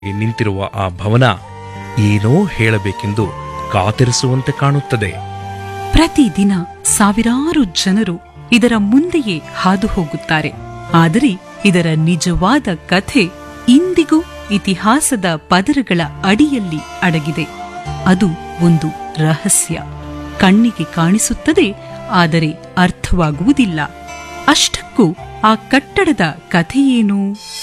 ನಿಂತಿರುವ ಆ ಭವನ ಏನೋ ಹೇಳಬೇಕೆಂದು ಕಾತರಿಸುವಂತೆ ಕಾಣುತ್ತದೆ ಪ್ರತಿದಿನ ಸಾವಿರಾರು ಜನರು ಇದರ ಮುಂದೆಯೇ ಹಾದು ಹೋಗುತ್ತಾರೆ ಆದರೆ ಇದರ ನಿಜವಾದ ಕಥೆ ಇಂದಿಗೂ ಇತಿಹಾಸದ ಪದರಗಳ ಅಡಿಯಲ್ಲಿ ಅಡಗಿದೆ ಅದು ಒಂದು ರಹಸ್ಯ ಕಣ್ಣಿಗೆ ಕಾಣಿಸುತ್ತದೆ ಆದರೆ ಅರ್ಥವಾಗುವುದಿಲ್ಲ ಅಷ್ಟಕ್ಕೂ ಆ ಕಟ್ಟಡದ ಕಥೆಯೇನು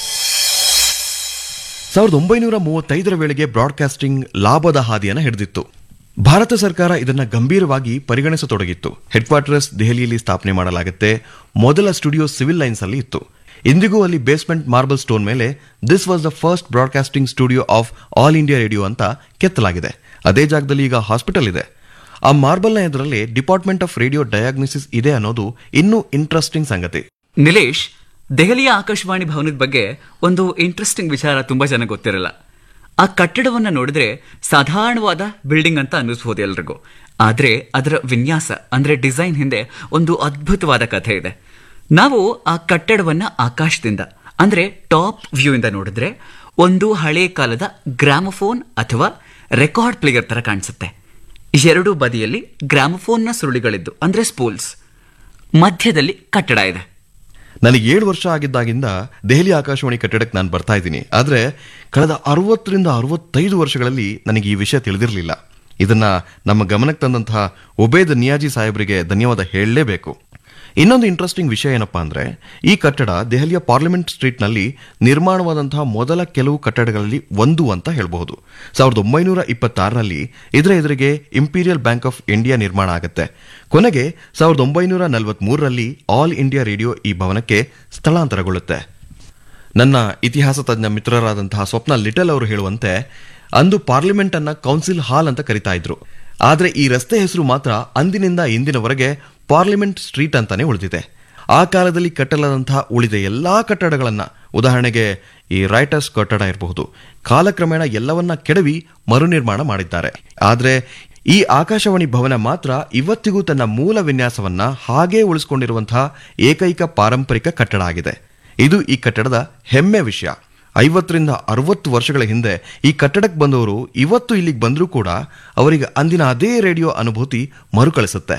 ಸಾವಿರದ ಒಂಬೈನೂರ ಮೂವತ್ತೈದರ ವೇಳೆಗೆ ಬ್ರಾಡ್ಕಾಸ್ಟಿಂಗ್ ಲಾಭದ ಹಾದಿಯನ್ನು ಹಿಡಿದಿತ್ತು ಭಾರತ ಸರ್ಕಾರ ಇದನ್ನ ಗಂಭೀರವಾಗಿ ಪರಿಗಣಿಸತೊಡಗಿತ್ತು ಹೆಡ್ ಕ್ವಾರ್ಟರ್ಸ್ ದೆಹಲಿಯಲ್ಲಿ ಸ್ಥಾಪನೆ ಮಾಡಲಾಗುತ್ತೆ ಮೊದಲ ಸ್ಟುಡಿಯೋ ಸಿವಿಲ್ ಲೈನ್ಸ್ ಅಲ್ಲಿ ಇತ್ತು ಇಂದಿಗೂ ಅಲ್ಲಿ ಬೇಸ್ಮೆಂಟ್ ಮಾರ್ಬಲ್ ಸ್ಟೋನ್ ಮೇಲೆ this was the first broadcasting studio of All India Radio ಅಂತ ಕೆತ್ತಲಾಗಿದೆ ಅದೇ ಜಾಗದಲ್ಲಿ ಈಗ ಹಾಸ್ಪಿಟಲ್ ಇದೆ ಆ ಮಾರ್ಬಲ್ನ ಎದುರಲ್ಲಿ ಡಿಪಾರ್ಟ್ಮೆಂಟ್ ಆಫ್ ರೇಡಿಯೋ ಡಯಾಗ್ನೋಸಿಸ್ ಇದೆ ಅನ್ನೋದು ಇನ್ನೂ ಇಂಟ್ರೆಸ್ಟಿಂಗ್ ಸಂಗತಿ ನಿಲೇಶ್ ದೆಹಲಿಯ ಆಕಾಶವಾಣಿ ಭವನದ ಬಗ್ಗೆ ಒಂದು ಇಂಟ್ರೆಸ್ಟಿಂಗ್ ವಿಚಾರ ತುಂಬಾ ಜನ ಗೊತ್ತಿರಲ್ಲ ಆ ಕಟ್ಟಡವನ್ನ ನೋಡಿದ್ರೆ ಸಾಧಾರಣವಾದ ಬಿಲ್ಡಿಂಗ್ ಅಂತ ಅನ್ನಿಸ್ಬೋದು ಎಲ್ರಿಗೂ ಆದ್ರೆ ಅದರ ವಿನ್ಯಾಸ ಅಂದ್ರೆ ಡಿಸೈನ್ ಹಿಂದೆ ಒಂದು ಅದ್ಭುತವಾದ ಕಥೆ ಇದೆ ನಾವು ಆ ಕಟ್ಟಡವನ್ನ ಆಕಾಶದಿಂದ ಅಂದ್ರೆ ಟಾಪ್ ವ್ಯೂ ಇಂದ ನೋಡಿದ್ರೆ ಒಂದು ಹಳೆ ಕಾಲದ ಗ್ರಾಮಫೋನ್ ಅಥವಾ ರೆಕಾರ್ಡ್ ಪ್ಲೇಯರ್ ತರ ಕಾಣಿಸುತ್ತೆ ಎರಡೂ ಬದಿಯಲ್ಲಿ ಗ್ರಾಮಫೋನ್ನ ಸುರುಳಿಗಳಿದ್ದು ಅಂದ್ರೆ ಸ್ಪೂಲ್ಸ್ ಮಧ್ಯದಲ್ಲಿ ಕಟ್ಟಡ ಇದೆ ನನಗೆ ಏಳು ವರ್ಷ ಆಗಿದ್ದಾಗಿಂದ ದೆಹಲಿ ಆಕಾಶವಾಣಿ ಕಟ್ಟಡಕ್ಕೆ ನಾನು ಬರ್ತಾ ಇದ್ದೀನಿ ಆದರೆ ಕಳೆದ ಅರವತ್ತರಿಂದ ಅರವತ್ತೈದು ವರ್ಷಗಳಲ್ಲಿ ನನಗೆ ಈ ವಿಷಯ ತಿಳಿದಿರಲಿಲ್ಲ ಇದನ್ನ ನಮ್ಮ ಗಮನಕ್ಕೆ ತಂದಂತಹ ಒಬೇದ್ ನಿಯಾಜಿ ಸಾಹೇಬರಿಗೆ ಧನ್ಯವಾದ ಹೇಳಲೇಬೇಕು ಇನ್ನೊಂದು ಇಂಟ್ರೆಸ್ಟಿಂಗ್ ವಿಷಯ ಏನಪ್ಪಾ ಅಂದ್ರೆ ಈ ಕಟ್ಟಡ ದೆಹಲಿಯ ಪಾರ್ಲಿಮೆಂಟ್ ಸ್ಟ್ರೀಟ್ನಲ್ಲಿ ನಿರ್ಮಾಣವಾದಂತಹ ಮೊದಲ ಕೆಲವು ಕಟ್ಟಡಗಳಲ್ಲಿ ಒಂದು ಅಂತ ಹೇಳಬಹುದು ಸಾವಿರದ ಒಂಬೈನೂರ ಇಪ್ಪತ್ತಾರರಲ್ಲಿ ಇದರ ಎದುರಿಗೆ ಇಂಪೀರಿಯಲ್ ಬ್ಯಾಂಕ್ ಆಫ್ ಇಂಡಿಯಾ ನಿರ್ಮಾಣ ಆಗುತ್ತೆ ಕೊನೆಗೆ ಸಾವಿರದ ಒಂಬೈನೂರ ನಲವತ್ಮೂರರಲ್ಲಿ ಆಲ್ ಇಂಡಿಯಾ ರೇಡಿಯೋ ಈ ಭವನಕ್ಕೆ ಸ್ಥಳಾಂತರಗೊಳ್ಳುತ್ತೆ ನನ್ನ ಇತಿಹಾಸ ತಜ್ಞ ಮಿತ್ರರಾದಂತಹ ಸ್ವಪ್ನ ಲಿಟಲ್ ಅವರು ಹೇಳುವಂತೆ ಅಂದು ಪಾರ್ಲಿಮೆಂಟ್ ಅನ್ನ ಕೌನ್ಸಿಲ್ ಹಾಲ್ ಅಂತ ಕರಿತಾ ಇದ್ರು ಆದ್ರೆ ಈ ರಸ್ತೆ ಹೆಸರು ಮಾತ್ರ ಅಂದಿನಿಂದ ಇಂದಿನವರೆಗೆ ಪಾರ್ಲಿಮೆಂಟ್ ಸ್ಟ್ರೀಟ್ ಅಂತಾನೆ ಉಳಿದಿದೆ ಆ ಕಾಲದಲ್ಲಿ ಕಟ್ಟಲಾದಂತಹ ಉಳಿದ ಎಲ್ಲಾ ಕಟ್ಟಡಗಳನ್ನ ಉದಾಹರಣೆಗೆ ಈ ರೈಟರ್ಸ್ ಕಟ್ಟಡ ಇರಬಹುದು ಕಾಲಕ್ರಮೇಣ ಎಲ್ಲವನ್ನ ಕೆಡವಿ ಮರುನಿರ್ಮಾಣ ಮಾಡಿದ್ದಾರೆ ಆದ್ರೆ ಈ ಆಕಾಶವಾಣಿ ಭವನ ಮಾತ್ರ ಇವತ್ತಿಗೂ ತನ್ನ ಮೂಲ ವಿನ್ಯಾಸವನ್ನ ಹಾಗೇ ಉಳಿಸಿಕೊಂಡಿರುವಂತಹ ಏಕೈಕ ಪಾರಂಪರಿಕ ಕಟ್ಟಡ ಆಗಿದೆ ಇದು ಈ ಕಟ್ಟಡದ ಹೆಮ್ಮೆ ವಿಷಯ ಐವತ್ತರಿಂದ ಅರವತ್ತು ವರ್ಷಗಳ ಹಿಂದೆ ಈ ಕಟ್ಟಡಕ್ಕೆ ಬಂದವರು ಇವತ್ತು ಇಲ್ಲಿಗೆ ಬಂದರೂ ಕೂಡ ಅವರಿಗೆ ಅಂದಿನ ಅದೇ ರೇಡಿಯೋ ಅನುಭೂತಿ ಮರುಕಳಿಸುತ್ತೆ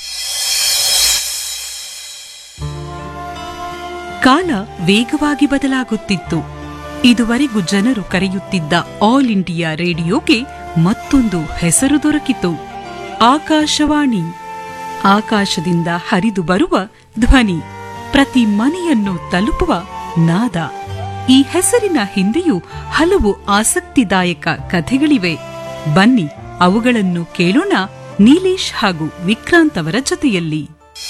ಕಾಲ ವೇಗವಾಗಿ ಬದಲಾಗುತ್ತಿತ್ತು ಇದುವರೆಗೂ ಜನರು ಕರೆಯುತ್ತಿದ್ದ ಆಲ್ ಇಂಡಿಯಾ ರೇಡಿಯೋಗೆ ಮತ್ತೊಂದು ಹೆಸರು ದೊರಕಿತು ಆಕಾಶವಾಣಿ ಆಕಾಶದಿಂದ ಹರಿದು ಬರುವ ಧ್ವನಿ ಪ್ರತಿ ಮನೆಯನ್ನು ತಲುಪುವ ನಾದ ಈ ಹೆಸರಿನ ಹಿಂದೆಯೂ ಹಲವು ಆಸಕ್ತಿದಾಯಕ ಕಥೆಗಳಿವೆ ಬನ್ನಿ ಅವುಗಳನ್ನು ಕೇಳೋಣ ನೀಲೇಶ್ ಹಾಗೂ ವಿಕ್ರಾಂತ್ ಅವರ ಜೊತೆಯಲ್ಲಿ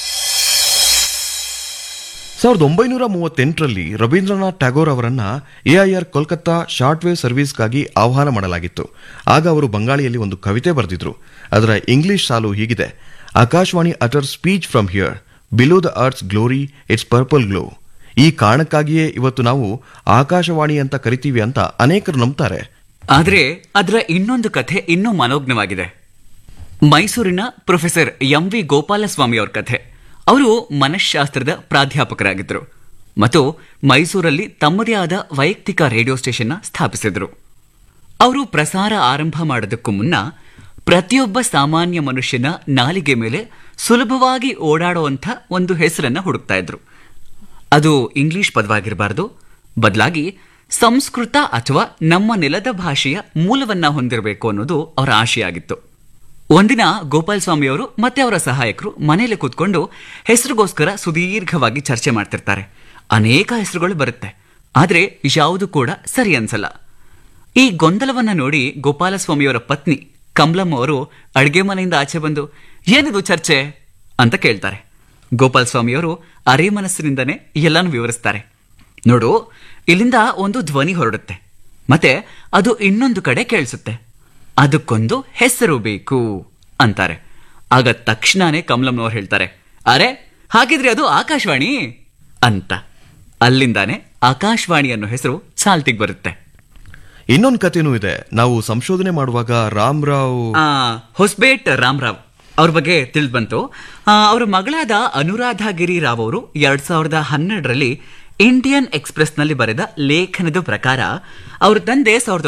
ಸಾವಿರದ ಒಂಬೈನೂರ ಮೂವತ್ತೆಂಟರಲ್ಲಿ ರವೀಂದ್ರನಾಥ್ ಟ್ಯಾಗೋರ್ ಅವರನ್ನ ಎಐಆರ್ ಕೋಲ್ಕತ್ತಾ ಶಾರ್ಟ್ ವೇವ್ ಸರ್ವಿಸ್ಗಾಗಿ ಆಹ್ವಾನ ಮಾಡಲಾಗಿತ್ತು ಆಗ ಅವರು ಬಂಗಾಳಿಯಲ್ಲಿ ಒಂದು ಕವಿತೆ ಬರೆದಿದ್ರು ಅದರ ಇಂಗ್ಲಿಷ್ ಸಾಲು ಹೀಗಿದೆ Akashvani utter speech from here below the earth's glory its purple glow ಈ ಕಾರಣಕ್ಕಾಗಿಯೇ ಇವತ್ತು ನಾವು ಆಕಾಶವಾಣಿ ಅಂತ ಕರಿತೀವಿ ಅಂತ ಅನೇಕರು ನಂಬ್ತಾರೆ ಆದ್ರೆ ಅದರ ಇನ್ನೊಂದು ಕಥೆ ಇನ್ನೂ ಮನೋಜ್ಞವಾಗಿದೆ ಮೈಸೂರಿನ ಪ್ರೊಫೆಸರ್ ಎಂ ವಿ ಗೋಪಾಲಸ್ವಾಮಿ ಅವ್ರ ಕಥೆ ಅವರು ಮನಃಶಾಸ್ತ್ರದ ಪ್ರಾಧ್ಯಾಪಕರಾಗಿದ್ದರು ಮತ್ತು ಮೈಸೂರಲ್ಲಿ ತಮ್ಮದೇ ಆದ ವೈಯಕ್ತಿಕ ರೇಡಿಯೋ ಸ್ಟೇಷನ್ನ ಸ್ಥಾಪಿಸಿದರು ಅವರು ಪ್ರಸಾರ ಆರಂಭ ಮಾಡೋದಕ್ಕೂ ಮುನ್ನ ಪ್ರತಿಯೊಬ್ಬ ಸಾಮಾನ್ಯ ಮನುಷ್ಯನ ನಾಲಿಗೆ ಮೇಲೆ ಸುಲಭವಾಗಿ ಓಡಾಡುವಂಥ ಒಂದು ಹೆಸರನ್ನ ಹುಡುಕ್ತಾ ಇದ್ರು ಅದು ಇಂಗ್ಲಿಷ್ ಪದವಾಗಿರಬಾರದು ಬದಲಾಗಿ ಸಂಸ್ಕೃತ ಅಥವಾ ನಮ್ಮ ನೆಲದ ಭಾಷೆಯ ಮೂಲವನ್ನ ಹೊಂದಿರಬೇಕು ಅನ್ನೋದು ಅವರ ಆಶೆಯಾಗಿತ್ತು ಒಂದಿನ ಗೋಪಾಲ್ ಸ್ವಾಮಿ ಅವರು ಮತ್ತೆ ಅವರ ಸಹಾಯಕರು ಮನೆಯಲ್ಲಿ ಕೂತ್ಕೊಂಡು ಹೆಸರಿಗೋಸ್ಕರ ಸುದೀರ್ಘವಾಗಿ ಚರ್ಚೆ ಮಾಡ್ತಿರ್ತಾರೆ ಅನೇಕ ಹೆಸರುಗಳು ಬರುತ್ತೆ ಆದ್ರೆ ಯಾವುದು ಕೂಡ ಸರಿ ಅನ್ಸಲ್ಲ ಈ ಗೊಂದಲವನ್ನ ನೋಡಿ ಗೋಪಾಲಸ್ವಾಮಿಯವರ ಪತ್ನಿ ಕಮಲಮ್ಮ ಅವರು ಅಡ್ಗೆ ಮನೆಯಿಂದ ಆಚೆ ಬಂದು ಏನಿದು ಚರ್ಚೆ ಅಂತ ಕೇಳ್ತಾರೆ ಗೋಪಾಲ್ ಸ್ವಾಮಿಯವರು ಅರೆ ಮನಸ್ಸಿನಿಂದನೇ ಎಲ್ಲಾನು ವಿವರಿಸ್ತಾರೆ ನೋಡು ಇಲ್ಲಿಂದ ಒಂದು ಧ್ವನಿ ಹೊರಡುತ್ತೆ ಮತ್ತೆ ಅದು ಇನ್ನೊಂದು ಕಡೆ ಕೇಳಿಸುತ್ತೆ ಅದಕ್ಕೊಂದು ಹೆಸರು ಬೇಕು ಅಂತಾರೆ ಆಗ ತಕ್ಷಣನೇ ಕಮಲಮ್ನವ್ರು ಹೇಳ್ತಾರೆ ಅರೆ ಹಾಗಿದ್ರೆ ಅದು ಆಕಾಶವಾಣಿ ಅಂತ ಅಲ್ಲಿಂದಾನೆ ಆಕಾಶವಾಣಿ ಅನ್ನೋ ಹೆಸರು ಚಾಲ್ತಿಗೆ ಬರುತ್ತೆ ಇನ್ನೊಂದು ಕಥೆನೂ ಇದೆ ನಾವು ಸಂಶೋಧನೆ ಮಾಡುವಾಗ ರಾಮ್ರಾವ್ ಆ, ಹೊಸಬೇಟ್ ರಾಮರಾವ್ ಅವ್ರ ಬಗ್ಗೆ ತಿಳಿದು ಬಂತು ಆ, ಅವರ ಮಗಳಾದ ಅನುರಾಧ ಗಿರಿ ರಾವ್ ಅವರು ಎರಡ್ ಸಾವಿರದ ಹನ್ನೆರಡರಲ್ಲಿ ಇಂಡಿಯನ್ ಎಕ್ಸ್ಪ್ರೆಸ್ನಲ್ಲಿ ಬರೆದ ಲೇಖನದ ಪ್ರಕಾರ ಅವ್ರ ತಂದೆ ಸಾವಿರದ